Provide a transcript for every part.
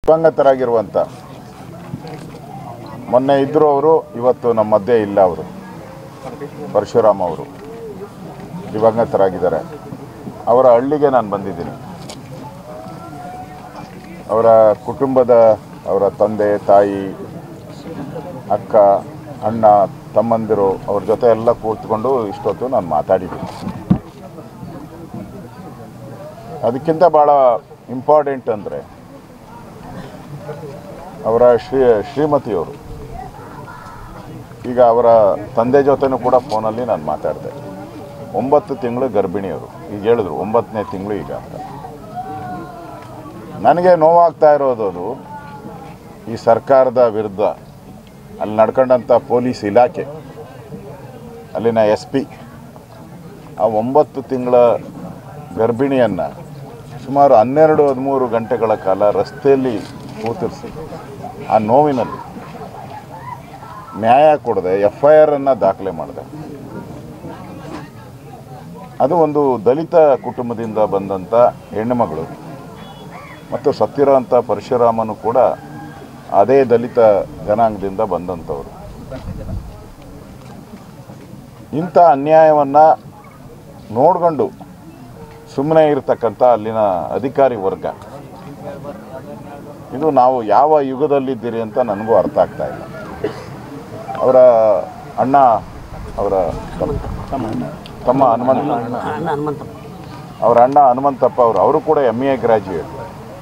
ದಿವಂಗತರಾಗಿರುವಂಥ ಮೊನ್ನೆ ಇದ್ದರು ಅವರು ಇವತ್ತು ನಮ್ಮ ಮಧ್ಯೆ ಇಲ್ಲ ಅವರು ಪರಶುರಾಮ್ ಅವರು ದಿವಂಗತರಾಗಿದ್ದಾರೆ ಅವರ ಹಳ್ಳಿಗೆ ನಾನು ಬಂದಿದ್ದೀನಿ ಅವರ ಕುಟುಂಬದ ಅವರ ತಂದೆ ತಾಯಿ ಅಕ್ಕ ಅಣ್ಣ ತಮ್ಮಂದಿರು ಅವ್ರ ಜೊತೆ ಎಲ್ಲ ಕೂತ್ಕೊಂಡು ಇಷ್ಟೊತ್ತು ನಾನು ಮಾತಾಡಿದ್ದೀನಿ ಅದಕ್ಕಿಂತ ಭಾಳ ಇಂಪಾರ್ಟೆಂಟ್ ಅಂದರೆ ಅವರ ಶ್ರೀ ಶ್ರೀಮತಿಯವರು ಈಗ ಅವರ ತಂದೆ ಜೊತೆನೂ ಕೂಡ ಫೋನಲ್ಲಿ ನಾನು ಮಾತಾಡಿದೆ ಒಂಬತ್ತು ತಿಂಗಳು ಗರ್ಭಿಣಿಯವರು ಈಗ ಹೇಳಿದ್ರು ಒಂಬತ್ತನೇ ತಿಂಗಳು ಈಗ ಅಂತ ನನಗೆ ನೋವಾಗ್ತಾ ಇರೋದು ಅದು ಈ ಸರ್ಕಾರದ ವಿರುದ್ಧ ಅಲ್ಲಿ ನಡ್ಕೊಂಡಂಥ ಪೊಲೀಸ್ ಇಲಾಖೆ ಅಲ್ಲಿನ ಎಸ್ ಪಿ ಆ ಒಂಬತ್ತು ತಿಂಗಳ ಗರ್ಭಿಣಿಯನ್ನು ಸುಮಾರು ಹನ್ನೆರಡು ಹದಿಮೂರು ಗಂಟೆಗಳ ಕಾಲ ರಸ್ತೆಯಲ್ಲಿ ಕೂತಿರಿಸಿ ಆ ನೋವಿನಲ್ಲಿ ನ್ಯಾಯ ಕೊಡದೆ ಎಫ್ ಐ ಆರನ್ನು ದಾಖಲೆ ಮಾಡಿದೆ ಅದು ಒಂದು ದಲಿತ ಕುಟುಂಬದಿಂದ ಬಂದಂಥ ಹೆಣ್ಣುಮಗಳು ಮತ್ತು ಸತ್ತಿರೋಂಥ ಪರಶುರಾಮನು ಕೂಡ ಅದೇ ದಲಿತ ಜನಾಂಗದಿಂದ ಬಂದಂಥವರು ಇಂಥ ಅನ್ಯಾಯವನ್ನು ನೋಡ್ಕೊಂಡು ಸುಮ್ಮನೆ ಇರತಕ್ಕಂಥ ಅಲ್ಲಿನ ಅಧಿಕಾರಿ ವರ್ಗ ಇದು ನಾವು ಯಾವ ಯುಗದಲ್ಲಿದ್ದೀರಿ ಅಂತ ನನಗೂ ಅರ್ಥ ಆಗ್ತಾ ಇಲ್ಲ ಅವರ ಅಣ್ಣ ಅವರ ತಮ್ಮ ಹನುಮಂತ ಹನುಮಂತಪ್ಪ ಅವರ ಅಣ್ಣ ಹನುಮಂತಪ್ಪ ಅವರು ಅವರು ಕೂಡ ಎಮ್ ಎ ಗ್ರ್ಯಾಜುಯೇಟ್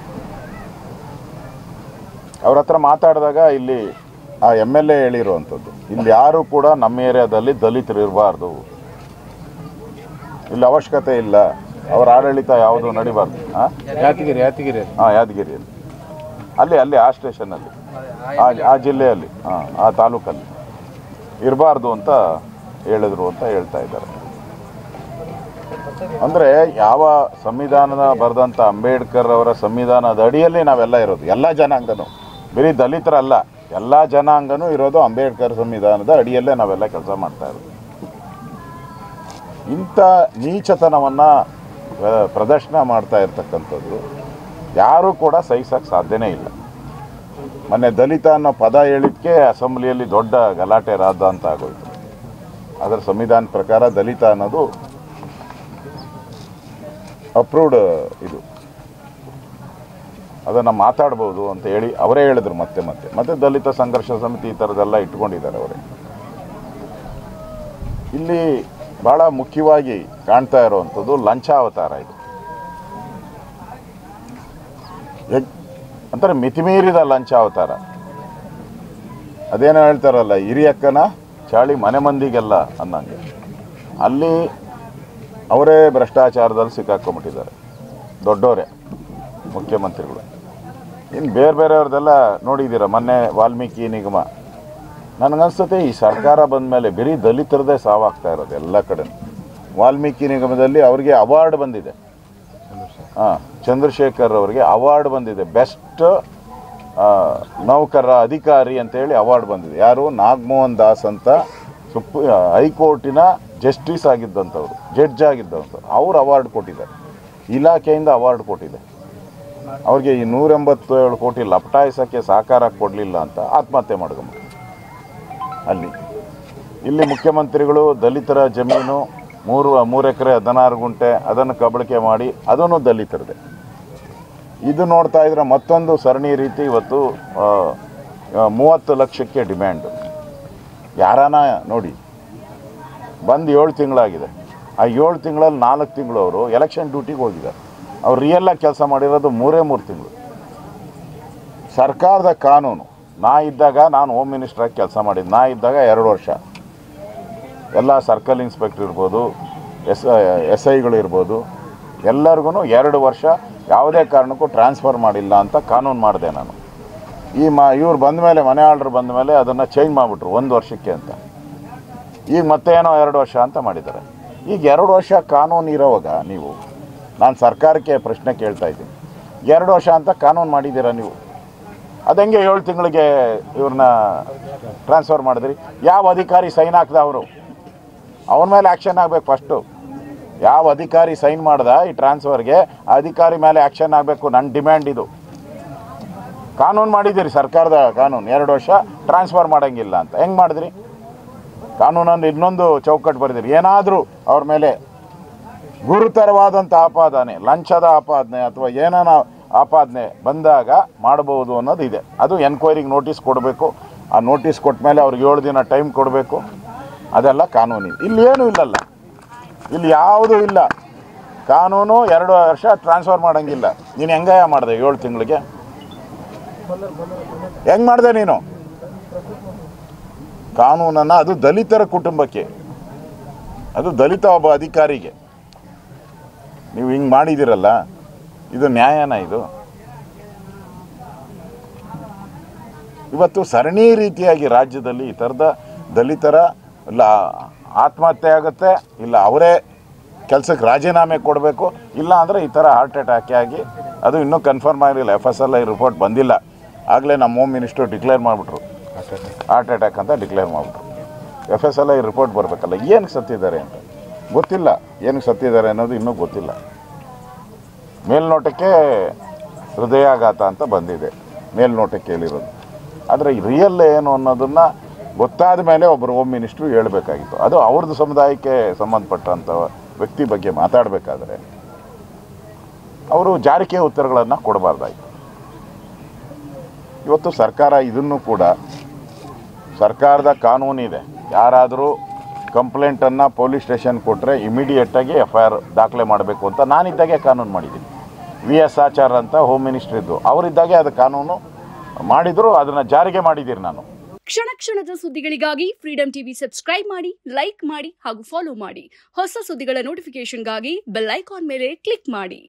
ಅವ್ರ ಹತ್ರ ಮಾತಾಡಿದಾಗ ಇಲ್ಲಿ ಆ ಎಮ್ ಎಲ್ ಎ ಹೇಳಿರುವಂಥದ್ದು ಇಲ್ಲಿ ಯಾರು ಕೂಡ ನಮ್ಮ ಏರಿಯಾದಲ್ಲಿ ದಲಿತರು ಇರಬಾರ್ದು ಇಲ್ಲಿ ಅವಶ್ಯಕತೆ ಇಲ್ಲ ಅವರ ಆಡಳಿತ ಯಾವುದು ನಡಿಬಾರ್ದು ಹಾಂ ಯಾತಿಗಿರಿ ಯಾತಿಗಿರಿ ಹಾಂ ಯಾದಗಿರಿಯಲ್ಲಿ ಅಲ್ಲಿ ಅಲ್ಲಿ ಆ ಸ್ಟೇಷನಲ್ಲಿ ಆ ಆ ಜಿಲ್ಲೆಯಲ್ಲಿ ಹಾಂ ಆ ತಾಲೂಕಲ್ಲಿ ಇರಬಾರ್ದು ಅಂತ ಹೇಳಿದ್ರು ಅಂತ ಹೇಳ್ತಾ ಇದ್ದಾರೆ ಅಂದರೆ ಯಾವ ಸಂವಿಧಾನದ ಬರೆದಂಥ ಅಂಬೇಡ್ಕರ್ ಅವರ ಸಂವಿಧಾನದ ಅಡಿಯಲ್ಲಿ ನಾವೆಲ್ಲ ಇರೋದು ಎಲ್ಲ ಜನಾಂಗನೂ ಬರೀ ದಲಿತರಲ್ಲ ಎಲ್ಲ ಜನಾಂಗನೂ ಇರೋದು ಅಂಬೇಡ್ಕರ್ ಸಂವಿಧಾನದ ಅಡಿಯಲ್ಲೇ ನಾವೆಲ್ಲ ಕೆಲಸ ಮಾಡ್ತಾ ಇರೋದು ಇಂಥ ನೀಚತನವನ್ನು ಪ್ರದರ್ಶನ ಮಾಡ್ತಾ ಇರ್ತಕ್ಕಂಥದ್ದು ಯಾರೂ ಕೂಡ ಸಹಿಸೋಕ್ಕೆ ಸಾಧ್ಯನೇ ಇಲ್ಲ ಮೊನ್ನೆ ದಲಿತ ಅನ್ನೋ ಪದ ಹೇಳಿದ್ಕೆ ಅಸೆಂಬ್ಲಿಯಲ್ಲಿ ದೊಡ್ಡ ಗಲಾಟೆ ರಾದ ಅಂತ ಆಗೋಯ್ತು ಅದರ ಸಂವಿಧಾನ ಪ್ರಕಾರ ದಲಿತ ಅನ್ನೋದು ಅಪ್ರೂವ್ಡ್ ಇದು ಅದನ್ನು ಮಾತಾಡ್ಬೋದು ಅಂತ ಹೇಳಿ ಅವರೇ ಹೇಳಿದ್ರು ಮತ್ತೆ ಮತ್ತೆ ಮತ್ತೆ ದಲಿತ ಸಂಘರ್ಷ ಸಮಿತಿ ಈ ಥರದ್ದೆಲ್ಲ ಇಟ್ಕೊಂಡಿದ್ದಾರೆ ಅವರೇ ಇಲ್ಲಿ ಭಾಳ ಮುಖ್ಯವಾಗಿ ಕಾಣ್ತಾ ಇರುವಂಥದ್ದು ಲಂಚಾವತಾರ ಇದು ಎಗ್- ಅಂತಾರೆ ಮಿತಿಮೀರಿದ ಲಂಚಾವತಾರ ಅದೇನೋ ಹೇಳ್ತಾರಲ್ಲ ಹಿರಿಯಕ್ಕನ ಚಾಳಿ ಮನೆ ಮಂದಿಗೆಲ್ಲ ಅನ್ನಂಗೆ ಅಲ್ಲಿ ಅವರೇ ಭ್ರಷ್ಟಾಚಾರದಲ್ಲಿ ಸಿಕ್ಕಾಕೊಂಬಿಟ್ಟಿದ್ದಾರೆ ದೊಡ್ಡವರೇ ಮುಖ್ಯಮಂತ್ರಿಗಳು ಇನ್ನು ಬೇರೆ ಬೇರೆಯವ್ರದ್ದೆಲ್ಲ ನೋಡಿದ್ದೀರ ಮೊನ್ನೆ ವಾಲ್ಮೀಕಿ ನಿಗಮ ನನಗನ್ಸುತ್ತೆ ಈ ಸರ್ಕಾರ ಬಂದ ಮೇಲೆ ಬರೀ ದಲಿತರದೇ ಸಾವಾಗ್ತಾ ಇರೋದು ಎಲ್ಲ ಕಡೆ ವಾಲ್ಮೀಕಿ ನಿಗಮದಲ್ಲಿ ಅವರಿಗೆ ಅವಾರ್ಡ್ ಬಂದಿದೆ ಹಾಂ ಚಂದ್ರಶೇಖರ್ ಅವರಿಗೆ ಅವಾರ್ಡ್ ಬಂದಿದೆ ಬೆಸ್ಟ್ ನೌಕರ ಅಧಿಕಾರಿ ಅಂತೇಳಿ ಅವಾರ್ಡ್ ಬಂದಿದೆ ಯಾರು ನಾಗಮೋಹನ್ ದಾಸ್ ಅಂತ ಸುಪ್ ಹೈಕೋರ್ಟಿನ ಜಸ್ಟಿಸ್ ಆಗಿದ್ದಂಥವ್ರು ಜಡ್ಜ್ ಆಗಿದ್ದಂಥವ್ರು ಅವ್ರು ಅವಾರ್ಡ್ ಕೊಟ್ಟಿದ್ದಾರೆ ಇಲಾಖೆಯಿಂದ ಅವಾರ್ಡ್ ಕೊಟ್ಟಿದೆ ಅವ್ರಿಗೆ ಈ ನೂರೆಂಬತ್ತೇಳು ಕೋಟಿ ಲಪಟಾಯಿಸೋಕ್ಕೆ ಸಹಕಾರ ಕೊಡಲಿಲ್ಲ ಅಂತ ಆತ್ಮಹತ್ಯೆ ಮಾಡ್ಕೊಂಬಿಟ್ಟು ಅಲ್ಲಿ ಇಲ್ಲಿ ಮುಖ್ಯಮಂತ್ರಿಗಳು ದಲಿತರ ಜಮೀನು ಮೂರು ಮೂರು ಎಕರೆ ಹದಿನಾರು ಗುಂಟೆ ಅದನ್ನು ಕಬಳಿಕೆ ಮಾಡಿ ಅದನ್ನು ದಲಿತರದೆ ಇದು ನೋಡ್ತಾ ಇದ್ರೆ ಮತ್ತೊಂದು ಸರಣಿ ರೀತಿ ಇವತ್ತು ಆ, ಆ, ಮೂವತ್ತು ಲಕ್ಷಕ್ಕೆ ಡಿಮ್ಯಾಂಡು ಯಾರಾನ ನೋಡಿ ಬಂದು ಏಳು ತಿಂಗಳಾಗಿದೆ ಆ ಏಳು ತಿಂಗಳಲ್ಲಿ ನಾಲ್ಕು ತಿಂಗಳು ಅವರು ಎಲೆಕ್ಷನ್ ಡ್ಯೂಟಿಗೆ ಹೋಗಿದ್ದಾರೆ ಅವ್ರು ರಿಯಲ್ಲಾಗಿ ಕೆಲಸ ಮಾಡಿರೋದು ಮೂರೇ ಮೂರು ತಿಂಗಳು ಸರ್ಕಾರದ ಕಾನೂನು ನಾ ಇದ್ದಾಗ ನಾನು ಹೋಮ್ ಮಿನಿಸ್ಟ್ರಾಗಿ ಕೆಲಸ ಮಾಡಿದ್ದು ನಾ ಇದ್ದಾಗ ಎರಡು ವರ್ಷ ಎಲ್ಲ ಸರ್ಕಲ್ ಇನ್ಸ್ಪೆಕ್ಟರ್ ಇರ್ಬೋದು ಎಸ್ ಎಸ್ ಐಗಳು ಇರ್ಬೋದು ಎಲ್ಲರಿಗೂ ಎರಡು ವರ್ಷ ಯಾವುದೇ ಕಾರಣಕ್ಕೂ ಟ್ರಾನ್ಸ್ಫರ್ ಮಾಡಿಲ್ಲ ಅಂತ ಕಾನೂನು ಮಾಡಿದೆ ನಾನು ಈ ಮ ಇವ್ರು ಬಂದ ಮೇಲೆ ಮನೆ ಆರ್ಡ್ರ್ ಬಂದ ಮೇಲೆ ಅದನ್ನು ಚೇಂಜ್ ಮಾಡಿಬಿಟ್ರು ಒಂದು ವರ್ಷಕ್ಕೆ ಅಂತ ಈಗ ಮತ್ತೆ ಏನೋ ಎರಡು ವರ್ಷ ಅಂತ ಮಾಡಿದ್ದಾರೆ ಈಗ ಎರಡು ವರ್ಷ ಕಾನೂನು ಇರೋವಾಗ ನೀವು ನಾನು ಸರ್ಕಾರಕ್ಕೆ ಪ್ರಶ್ನೆ ಕೇಳ್ತಾ ಇದ್ದೀನಿ ಎರಡು ವರ್ಷ ಅಂತ ಕಾನೂನು ಮಾಡಿದ್ದೀರಾ ನೀವು ಅದಂಗೆ ಏಳು ತಿಂಗಳಿಗೆ ಇವ್ರನ್ನ ಟ್ರಾನ್ಸ್ಫರ್ ಮಾಡಿದ್ರಿ ಯಾವ ಅಧಿಕಾರಿ ಸೈನ್ ಹಾಕ್ದ ಅವರು ಅವನ ಮೇಲೆ ಆ್ಯಕ್ಷನ್ ಆಗಬೇಕು ಫಸ್ಟು ಯಾವ ಅಧಿಕಾರಿ ಸೈನ್ ಮಾಡ್ದ ಈ ಟ್ರಾನ್ಸ್ಫರ್ಗೆ ಆ ಅಧಿಕಾರಿ ಮೇಲೆ ಆ್ಯಕ್ಷನ್ ಆಗಬೇಕು ನನ್ನ ಡಿಮ್ಯಾಂಡ್ ಇದು ಕಾನೂನು ಮಾಡಿದ್ದೀರಿ ಸರ್ಕಾರದ ಕಾನೂನು ಎರಡು ವರ್ಷ ಟ್ರಾನ್ಸ್ಫರ್ ಮಾಡೋಂಗಿಲ್ಲ ಅಂತ ಹೆಂಗೆ ಮಾಡಿದ್ರಿ ಕಾನೂನನ್ನು ಇನ್ನೊಂದು ಚೌಕಟ್ಟು ಬರೆದಿರಿ ಏನಾದರೂ ಅವ್ರ ಮೇಲೆ ಗುರುತರವಾದಂಥ ಆಪಾದನೆ ಲಂಚದ ಆಪಾದನೆ ಅಥವಾ ಏನಾನ ಆಪಾದನೆ ಬಂದಾಗ ಮಾಡಬಹುದು ಅನ್ನೋದು ಇದೆ ಅದು ಎನ್ಕ್ವೈರಿಗೆ ನೋಟಿಸ್ ಕೊಡಬೇಕು ಆ ನೋಟಿಸ್ ಕೊಟ್ಟ ಮೇಲೆ ಅವ್ರಿಗೆ ಏಳು ದಿನ ಟೈಮ್ ಕೊಡಬೇಕು ಅದೆಲ್ಲ ಕಾನೂನು ಇಲ್ಲಿ ಏನೂ ಇಲ್ಲಲ್ಲ ಇಲ್ಲಿ ಯಾವುದೂ ಇಲ್ಲ ಕಾನೂನು ಎರಡು ವರ್ಷ ಟ್ರಾನ್ಸ್ಫರ್ ಮಾಡೋಂಗಿಲ್ಲ ನೀನು ಹೆಂಗಾಯ ಮಾಡಿದೆ ಏಳು ತಿಂಗಳಿಗೆ ಹೆಂಗೆ ಮಾಡಿದೆ ನೀನು ಕಾನೂನನ್ನು ಅದು ದಲಿತರ ಕುಟುಂಬಕ್ಕೆ ಅದು ದಲಿತ ಒಬ್ಬ ಅಧಿಕಾರಿಗೆ ನೀವು ಹಿಂಗೆ ಮಾಡಿದ್ದೀರಲ್ಲ ಇದು ನ್ಯಾಯನ ಇದು ಇವತ್ತು ಸರಣಿ ರೀತಿಯಾಗಿ ರಾಜ್ಯದಲ್ಲಿ ಈ ಥರದ ದಲಿತರ ಇಲ್ಲ ಆತ್ಮಹತ್ಯೆ ಆಗುತ್ತೆ ಇಲ್ಲ ಅವರೇ ಕೆಲಸಕ್ಕೆ ರಾಜೀನಾಮೆ ಕೊಡಬೇಕು ಇಲ್ಲ ಅಂದರೆ ಈ ಥರ ಹಾರ್ಟ್ ಅಟ್ಯಾಕ್ ಆಗಿ ಅದು ಇನ್ನೂ ಕನ್ಫರ್ಮ್ ಆಗಿಲ್ಲ F S L I report ಬಂದಿಲ್ಲ ಆಗಲೇ ನಮ್ಮ ಹೋಮ್ ಮಿನಿಸ್ಟ್ರು ಡಿಕ್ಲೇರ್ ಮಾಡಿಬಿಟ್ರು ಹಾರ್ಟ್ ಅಟ್ಯಾಕ್ ಅಂತ ಡಿಕ್ಲೇರ್ ಮಾಡಿಬಿಟ್ರು F S L I report ಬರಬೇಕಲ್ಲ ಏನಕ್ಕೆ ಸತ್ತಿದ್ದಾರೆ ಅಂತ ಗೊತ್ತಿಲ್ಲ ಏನಕ್ಕೆ ಸತ್ತಿದ್ದಾರೆ ಅನ್ನೋದು ಇನ್ನೂ ಗೊತ್ತಿಲ್ಲ ಮೇಲ್ನೋಟಕ್ಕೆ ಹೃದಯಾಘಾತ ಅಂತ ಬಂದಿದೆ ಮೇಲ್ನೋಟಕ್ಕೆ ಹೇಳಿರೋದು ಆದರೆ ರಿಯಲ್ ಏನು ಅನ್ನೋದನ್ನು ಗೊತ್ತಾದ ಮೇಲೆ ಒಬ್ಬರು ಹೋಮ್ ಮಿನಿಸ್ಟ್ರು ಹೇಳಬೇಕಾಗಿತ್ತು ಅದು ಅವ್ರದ್ದು ಸಮುದಾಯಕ್ಕೆ ಸಂಬಂಧಪಟ್ಟಂಥ ವ್ಯಕ್ತಿ ಬಗ್ಗೆ ಮಾತಾಡಬೇಕಾದ್ರೆ ಅವರು ಜಾರಿಕೆ ಉತ್ತರಗಳನ್ನು ಕೊಡಬಾರ್ದಾಯ್ತು ಇವತ್ತು ಸರ್ಕಾರ ಇದನ್ನು ಕೂಡ ಸರ್ಕಾರದ ಕಾನೂನಿದೆ ಯಾರಾದರೂ ಕಂಪ್ಲೇಂಟನ್ನು ಪೊಲೀಸ್ ಸ್ಟೇಷನ್ ಕೊಟ್ಟರೆ ಇಮಿಡಿಯೇಟಾಗಿ ಎಫ್ ಐ ಆರ್ ದಾಖಲೆ ಮಾಡಬೇಕು ಅಂತ ನಾನಿದ್ದಾಗೆ ಕಾನೂನು ಮಾಡಿದ್ದೀನಿ ವಿ ಎಸ್ ಆಚಾರ್ ಅಂತ ಹೋಮ್ ಮಿನಿಸ್ಟ್ರ್ ಇದ್ದು ಅವರಿದ್ದಾಗೆ ಅದು ಕಾನೂನು ಮಾಡಿದ್ರು ಅದನ್ನು ಜಾರಿಗೆ ಮಾಡಿದ್ದೀರಿ ನಾನು ಕ್ಷಣ ಕ್ಷಣದ ಸುದ್ದಿಗಳಿಗಾಗಿ ಫ್ರೀಡಂ ಟಿವಿ ಸಬ್ಸ್ಕ್ರೈಬ್ ಮಾಡಿ ಲೈಕ್ ಮಾಡಿ ಹಾಗೂ ಫಾಲೋ ಮಾಡಿ ಹೊಸ ಸುದ್ದಿಗಳ ನೋಟಿಫಿಕೇಶನ್ಗಾಗಿ ಬೆಲ್ ಐಕಾನ್ ಮೇಲೆ ಕ್ಲಿಕ್ ಮಾಡಿ